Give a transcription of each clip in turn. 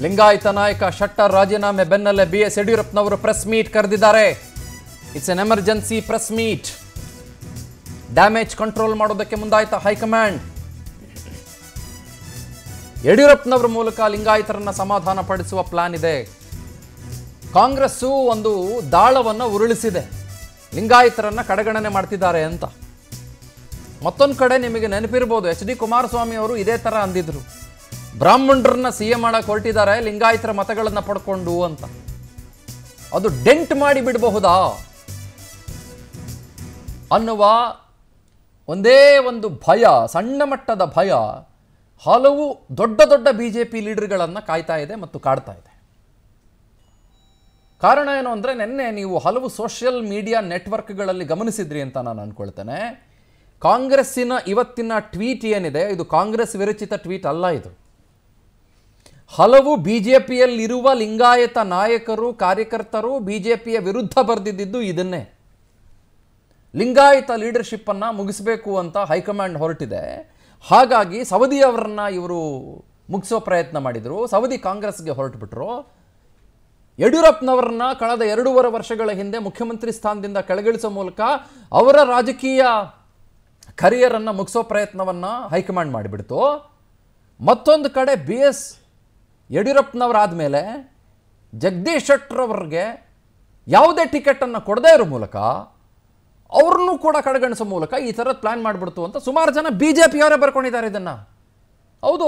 ಲಿಂಗಾಯತ ನಾಯಕ ಶಟ್ಟರ್ ರಾಜೀನಾಮೆ ಬೆನ್ನಲ್ಲೇ ಬಿ ಎಸ್ ಯಡಿಯೂರಪ್ಪನವರು ಪ್ರೆಸ್ ಮೀಟ್ ಕರೆದಿದ್ದಾರೆ it's an emergency press meet damage control ಮಾಡೋದಕ್ಕೆ ಮುಂದಾಯ್ತ ಹೈಕಮಾಂಡ್ ಯಡಿಯೂರಪ್ಪನವರ ಮೂಲಕ ಲಿಂಗಾಯತರನ್ನ ಸಮಾಧಾನ ಪಡಿಸುವ ಪ್ಲಾನ್ ಇದೆ ಕಾಂಗ್ರೆಸ್ಸು ಒಂದು ದಾಳವನ್ನು ಉರುಳಿಸಿದೆ ಲಿಂಗಾಯತರನ್ನ ಕಡೆಗಣನೆ ಮಾಡ್ತಿದ್ದಾರೆ ಅಂತ ಮತ್ತೊಂದು ಕಡೆ ನಿಮಗೆ ನೆನಪಿರ್ಬೋದು ಎಚ್ ಡಿ ಕುಮಾರಸ್ವಾಮಿ ಅವರು ಇದೇ ಥರ ಅಂದಿದ್ರು ಬ್ರಾಹ್ಮಣರನ್ನ ಸಿ ಎಂ ಮಾಡಕ್ಕೆ ಹೊರಟಿದ್ದಾರೆ ಲಿಂಗಾಯತರ ಮತಗಳನ್ನು ಪಡ್ಕೊಂಡು ಅಂತ ಅದು ಡೆಂಟ್ ಮಾಡಿ ಬಿಡಬಹುದಾ ಅನ್ನುವ ಒಂದೇ ಒಂದು ಭಯ ಸಣ್ಣ ಮಟ್ಟದ ಭಯ ಹಲವು ದೊಡ್ಡ ದೊಡ್ಡ ಬಿ ಜೆ ಪಿ ಲೀಡರ್ಗಳನ್ನು ಕಾಯ್ತಾ ಇದೆ ಮತ್ತು ಕಾಡ್ತಾ ಇದೆ ಕಾರಣ ಏನು ಅಂದರೆ ನಿನ್ನೆ ನೀವು ಹಲವು ಸೋಷಿಯಲ್ ಮೀಡಿಯಾ ನೆಟ್ವರ್ಕ್ಗಳಲ್ಲಿ ಗಮನಿಸಿದ್ರಿ ಅಂತ ನಾನು ಅಂದ್ಕೊಳ್ತೇನೆ ಕಾಂಗ್ರೆಸ್ಸಿನ ಇವತ್ತಿನ ಟ್ವೀಟ್ ಏನಿದೆ ಇದು ಕಾಂಗ್ರೆಸ್ ವಿರಚಿತ ಟ್ವೀಟ್ ಅಲ್ಲ ಇದು ಹಲವು ಬಿ ಜೆ ಪಿಯಲ್ಲಿರುವ ಲಿಂಗಾಯತ ನಾಯಕರು ಕಾರ್ಯಕರ್ತರು ಬಿ ಜೆ ಪಿಯ ವಿರುದ್ಧ ಬರೆದಿದ್ದು ಇದನ್ನೇ ಲಿಂಗಾಯತ ಲೀಡರ್ಶಿಪ್ಪನ್ನು ಮುಗಿಸಬೇಕು ಅಂತ ಹೈಕಮಾಂಡ್ ಹೊರಟಿದೆ ಹಾಗಾಗಿ ಸವದಿ ಅವರನ್ನ ಇವರು ಮುಗಿಸೋ ಪ್ರಯತ್ನ ಮಾಡಿದರು ಸವದಿ ಕಾಂಗ್ರೆಸ್ಗೆ ಹೊರಟುಬಿಟ್ರು ಯಡಿಯೂರಪ್ಪನವರನ್ನ ಕಳೆದ ಎರಡೂವರೆ ವರ್ಷಗಳ ಹಿಂದೆ ಮುಖ್ಯಮಂತ್ರಿ ಸ್ಥಾನದಿಂದ ಕೆಳಗಿಳಿಸೋ ಮೂಲಕ ಅವರ ರಾಜಕೀಯ ಕರಿಯರನ್ನು ಮುಗಿಸೋ ಪ್ರಯತ್ನವನ್ನು ಹೈಕಮಾಂಡ್ ಮಾಡಿಬಿಡ್ತು ಮತ್ತೊಂದು ಕಡೆ ಬಿ ಎಸ್ ಯಡಿಯೂರಪ್ಪನವರಾದ ಮೇಲೆ ಜಗದೀಶ್ ಶೆಟ್ಟರವ್ರಿಗೆ ಯಾವುದೇ ಟಿಕೆಟನ್ನು ಕೊಡದೇ ಇರೋ ಮೂಲಕ ಅವ್ರನ್ನೂ ಕೂಡ ಕಡೆಗಣಿಸೋ ಮೂಲಕ ಈ ಥರದ್ದು ಪ್ಲ್ಯಾನ್ ಮಾಡಿಬಿಡ್ತು ಅಂತ ಸುಮಾರು ಜನ ಬಿ ಜೆ ಪಿಯವರೇ ಬರ್ಕೊಂಡಿದ್ದಾರೆ ಇದನ್ನು ಹೌದು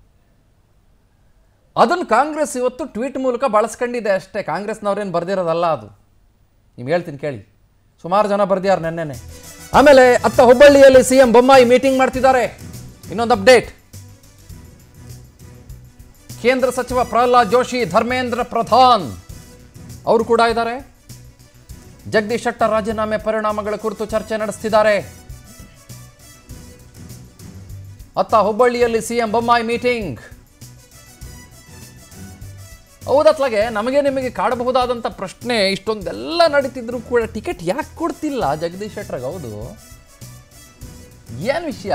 ಅದನ್ನು ಕಾಂಗ್ರೆಸ್ ಇವತ್ತು ಟ್ವೀಟ್ ಮೂಲಕ ಬಳಸ್ಕೊಂಡಿದೆ ಅಷ್ಟೇ ಕಾಂಗ್ರೆಸ್ನವ್ರೇನು ಬರ್ದಿರೋದಲ್ಲ ಅದು ನಿಮ್ಗೆ ಹೇಳ್ತೀನಿ ಕೇಳಿ ಸುಮಾರು ಜನ ಬರ್ದಿದ್ದಾರೆ ನೆನ್ನೆನೆ ಆಮೇಲೆ ಅತ್ತ ಹುಬ್ಬಳ್ಳಿಯಲ್ಲಿ ಸಿ ಎಂ ಬೊಮ್ಮಾಯಿ ಮೀಟಿಂಗ್ ಮಾಡ್ತಿದ್ದಾರೆ ಇನ್ನೊಂದು ಅಪ್ಡೇಟ್ ಕೇಂದ್ರ ಸಚಿವ ಪ್ರಹ್ಲಾದ್ ಜೋಶಿ ಧರ್ಮೇಂದ್ರ ಪ್ರಧಾನ್ ಅವರು ಕೂಡ ಇದ್ದಾರೆ ಜಗದೀಶ್ ಶೆಟ್ಟರ್ ರಾಜೀನಾಮೆ ಪರಿಣಾಮಗಳ ಕುರಿತು ಚರ್ಚೆ ನಡೆಸ್ತಿದ್ದಾರೆ ಅತ್ತ ಹುಬ್ಬಳ್ಳಿಯಲ್ಲಿ ಸಿಎಂ ಬೊಮ್ಮಾಯಿ ಮೀಟಿಂಗ್ ಹೌದತ್ಲಾಗೆ ನಮಗೆ ನಿಮಗೆ ಕಾಡಬಹುದಾದಂಥ ಪ್ರಶ್ನೆ ಇಷ್ಟೊಂದೆಲ್ಲ ನಡೀತಿದ್ರು ಕೂಡ ಟಿಕೆಟ್ ಯಾಕೆ ಕೊಡ್ತಿಲ್ಲ ಜಗದೀಶ್ ಶೆಟ್ಟರ್ಗೆ ಹೌದು ಏನು ವಿಷಯ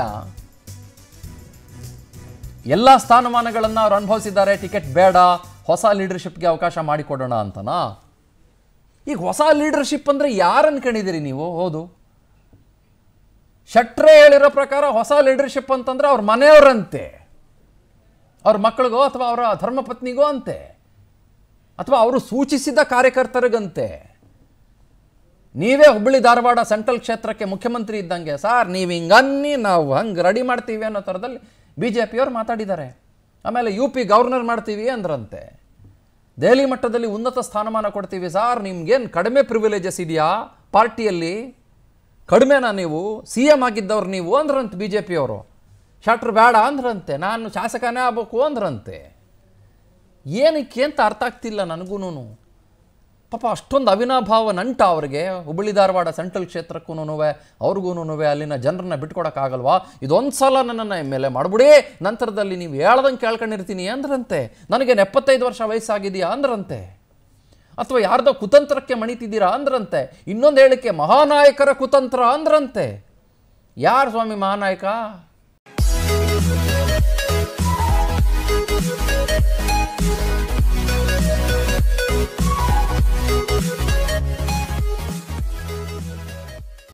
ಎಲ್ಲ ಸ್ಥಾನಮಾನಗಳನ್ನು ಅವ್ರು ಅನುಭವಿಸಿದ್ದಾರೆ ಟಿಕೆಟ್ ಬೇಡ ಹೊಸ ಲೀಡರ್ಶಿಪ್ಗೆ ಅವಕಾಶ ಮಾಡಿಕೊಡೋಣ ಅಂತನಾ ಈಗ ಹೊಸ ಲೀಡರ್ಶಿಪ್ ಅಂದರೆ ಯಾರು ಅನ್ಕೊಂಡಿದ್ದೀರಿ ನೀವು ಹೌದು ಶೆಟ್ರೆ ಹೇಳಿರೋ ಪ್ರಕಾರ ಹೊಸ ಲೀಡರ್ಶಿಪ್ ಅಂತಂದ್ರೆ ಅವ್ರ ಮನೆಯವರಂತೆ ಅವ್ರ ಮಕ್ಕಳಿಗೋ ಅಥವಾ ಅವರ ಧರ್ಮಪತ್ನಿಗೋ ಅಂತೆ ಅಥವಾ ಅವರು ಸೂಚಿಸಿದ ಕಾರ್ಯಕರ್ತರಿಗಂತೆ ನೀವೇ ಹುಬ್ಬಳ್ಳಿ ಧಾರವಾಡ ಸೆಂಟ್ರಲ್ ಕ್ಷೇತ್ರಕ್ಕೆ ಮುಖ್ಯಮಂತ್ರಿ ಇದ್ದಂಗೆ ಸಾರ್ ನೀವು ಹಿಂಗನ್ನಿ ನಾವು ಹಂಗೆ ರೆಡಿ ಮಾಡ್ತೀವಿ ಅನ್ನೋ ಥರದಲ್ಲಿ ಬಿ ಜೆ ಪಿಯವ್ರು ಮಾತಾಡಿದ್ದಾರೆ ಆಮೇಲೆ ಯು ಪಿ ಗವರ್ನರ್ ಮಾಡ್ತೀವಿ ಅಂದ್ರಂತೆ ದೆಹಲಿ ಮಟ್ಟದಲ್ಲಿ ಉನ್ನತ ಸ್ಥಾನಮಾನ ಕೊಡ್ತೀವಿ ಸಾರ್ ನಿಮ್ಗೇನು ಕಡಿಮೆ ಪ್ರಿವಿಲೇಜಸ್ ಇದೆಯಾ ಪಾರ್ಟಿಯಲ್ಲಿ ಕಡಿಮೆನಾ ನೀವು ಸಿ ಎಮ್ ಆಗಿದ್ದವ್ರು ನೀವು ಅಂದ್ರಂತೆ ಬಿ ಜೆ ಪಿಯವರು ಶಟ್ರ್ ಬೇಡ ಅಂದ್ರಂತೆ ನಾನು ಶಾಸಕನೇ ಆಗ್ಬೇಕು ಅಂದ್ರಂತೆ ಏನಕ್ಕೆ ಅಂತ ಅರ್ಥ ಆಗ್ತಿಲ್ಲ ನನಗೂ ಪಾಪ ಅಷ್ಟೊಂದು ಅವಿನಾಭಾವ ನಂಟ ಅವ್ರಿಗೆ ಹುಬ್ಬಳ್ಳಿ ಧಾರವಾಡ ಸೆಂಟ್ರಲ್ ಕ್ಷೇತ್ರಕ್ಕೂ ಅವ್ರಿಗೂ ಅಲ್ಲಿನ ಜನರನ್ನ ಬಿಟ್ಕೊಡೋಕ್ಕಾಗಲ್ವಾ ಇದೊಂದು ಸಲ ನನ್ನನ್ನು ಎಮ್ ಎಲ್ ಎ ಮಾಡ್ಬಿಡಿ ನಂತರದಲ್ಲಿ ನೀವು ಹೇಳ್ದಂಗೆ ಕೇಳ್ಕೊಂಡಿರ್ತೀನಿ ಅಂದ್ರಂತೆ ನನಗೆ ಎಪ್ಪತ್ತೈದು ವರ್ಷ ವಯಸ್ಸಾಗಿದೆಯಾ ಅಂದ್ರಂತೆ ಅಥವಾ ಯಾರ್ದೋ ಕುತಂತ್ರಕ್ಕೆ ಮಣಿತಿದ್ದೀರಾ ಅಂದ್ರಂತೆ ಇನ್ನೊಂದು ಹೇಳಿಕೆ ಮಹಾನಾಯಕರ ಕುತಂತ್ರ ಅಂದ್ರಂತೆ ಯಾರು ಸ್ವಾಮಿ ಮಹಾನಾಯಕ